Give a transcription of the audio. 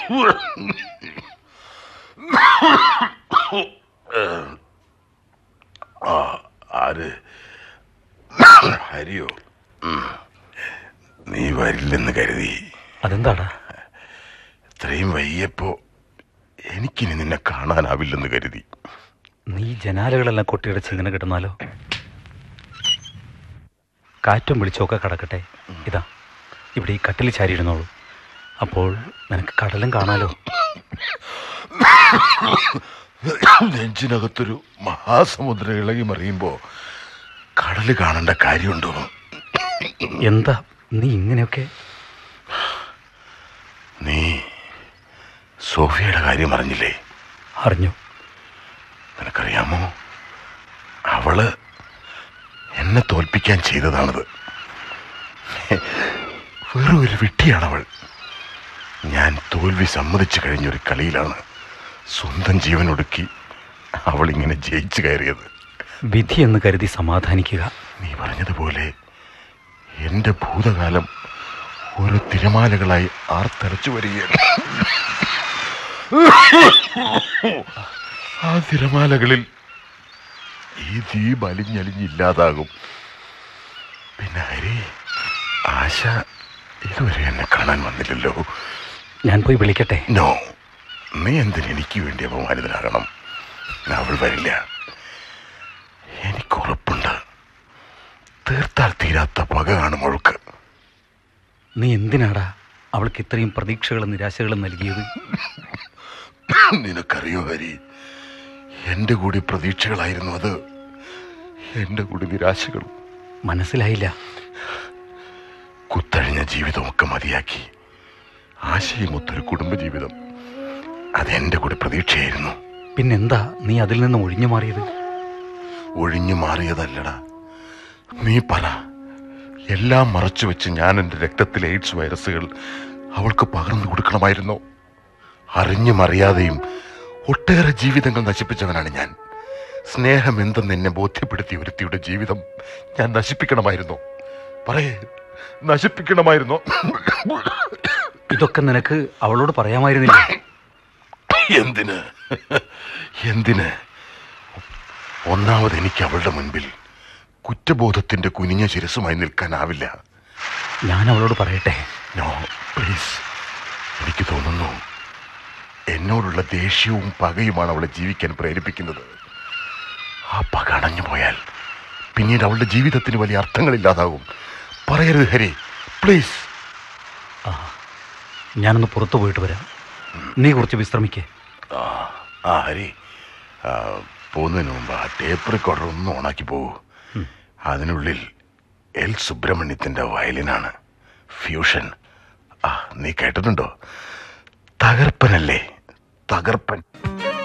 ആ ആര് ഹരിയോ ഉം. നീ വരില്ലെന്ന് കരുതി അതെന്താടാ ഇത്രയും വയ്യപ്പോ എനിക്കിനി നിന്നെ കാണാനാവില്ലെന്ന് കരുതി നീ ജനാലകളെല്ലാം കൊട്ടിയടച്ച് ഇങ്ങനെ കിടന്നാലോ കാറ്റും വെളിച്ചമൊക്കെ കടക്കട്ടെ ഇതാ ഇവിടെ ഈ കട്ടിൽ ചാരിയിരുന്നോളൂ അപ്പോൾ നിനക്ക് കടലും കാണാലോ നെഞ്ചിനകത്തൊരു മഹാസമുദ്രം ഇളകി മറിയുമ്പോ കടല് കാണേണ്ട കാര്യമുണ്ടോ എന്താ നീ ഇങ്ങനെയൊക്കെ നീ സോഫിയയുടെ കാര്യം അറിഞ്ഞില്ലേ അറിഞ്ഞു നിനക്കറിയാമോ അവള് എന്നെ തോൽപ്പിക്കാൻ ചെയ്തതാണത് വെറും ഒരു വിട്ടിയാണവൾ ഞാൻ തോൽവി സമ്മതിച്ചു കഴിഞ്ഞൊരു കളിയിലാണ് സ്വന്തം ജീവനൊടുക്കി അവൾ ഇങ്ങനെ ജയിച്ചു കയറിയത് വിധി എന്ന് കരുതി സമാധാനിക്കുക നീ പറഞ്ഞതുപോലെ എന്റെ ഭൂതകാലം ഓരോ തിരമാലകളായി ആർത്തലച്ചു വരികയാണ് ആ തിരമാലകളിൽ ഈ ദ്വീപ് അലിഞ്ഞലിഞ്ഞില്ലാതാകും പിന്നെ ഹരി ആശ ഇതുവരെ എന്നെ കാണാൻ വന്നില്ലല്ലോ ഞാൻ പോയി വിളിക്കട്ടെ നോ നീ എന്തിന് എനിക്ക് വേണ്ടി അപമാനിതനാകണം അവൾ വരില്ല എനിക്ക് ഉറപ്പുണ്ട് തീർത്താൽ തീരാത്ത പക കാണും അവൾക്ക് നീ എന്തിനാടാ അവൾക്ക് ഇത്രയും പ്രതീക്ഷകളും നിരാശകളും നൽകിയത് നിനക്കറിയോ ഹരി എന്റെ കൂടി പ്രതീക്ഷകളായിരുന്നു അത് എന്റെ കൂടി നിരാശകളും മനസ്സിലായില്ല കുത്തഴിഞ്ഞ ജീവിതമൊക്കെ മതിയാക്കി ആശയമൊത്തൊരു കുടുംബജീവിതം അതെന്റെ കൂടി പ്രതീക്ഷയായിരുന്നു പിന്നെന്താ നീ അതിൽ നിന്ന് ഒഴിഞ്ഞു മാറിയത് ഒഴിഞ്ഞു മാറിയതല്ലടാ നീ പറ എല്ലാം മറച്ചു വെച്ച് ഞാൻ എൻ്റെ രക്തത്തിലെ എയ്ഡ്സ് വൈറസുകൾ അവൾക്ക് പകർന്നു കൊടുക്കണമായിരുന്നോ അറിഞ്ഞും അറിയാതെയും ഒട്ടേറെ ജീവിതങ്ങൾ നശിപ്പിച്ചവനാണ് ഞാൻ സ്നേഹം എന്തെന്ന് എന്നെ ബോധ്യപ്പെടുത്തിയ ഒരുത്തിയുടെ ജീവിതം ഞാൻ നശിപ്പിക്കണമായിരുന്നോ പറയേ നശിപ്പിക്കണമായിരുന്നോ ഇതൊക്കെ നിനക്ക് അവളോട് പറയാമായിരുന്നില്ല എന്തിന് എന്തിന് ഒന്നാമത് എനിക്ക് അവളുടെ മുൻപിൽ കുറ്റബോധത്തിന്റെ കുനിഞ്ഞ ശിരസുമായി നിൽക്കാനാവില്ല ഞാൻ അവളോട് പറയട്ടെ നോ പ്ലീസ് എനിക്ക് തോന്നുന്നു എന്നോടുള്ള ദേഷ്യവും പകയുമാണ് അവളെ ജീവിക്കാൻ പ്രേരിപ്പിക്കുന്നത് ആ പക അണഞ്ഞു പോയാൽ പിന്നീട് അവളുടെ ജീവിതത്തിന് വലിയ അർത്ഥങ്ങളില്ലാതാകും പറയരുത് ഹരി പ്ലീസ് ആ ഞാനൊന്ന് പുറത്തു പോയിട്ട് വരാം നീ കുറച്ച് വിശ്രമിക്കേ ആ ആ ഹരി ആ, പോകുന്നതിന് മുമ്പ് ആ ടേപ്പ് റെക്കോർഡർ ഒന്ന് ഓണാക്കി പോകൂ അതിനുള്ളിൽ എൽ സുബ്രഹ്മണ്യത്തിന്റെ വയലിനാണ് ഫ്യൂഷൻ ആ നീ കേട്ടിട്ടുണ്ടോ തകർപ്പനല്ലേ തകർപ്പൻ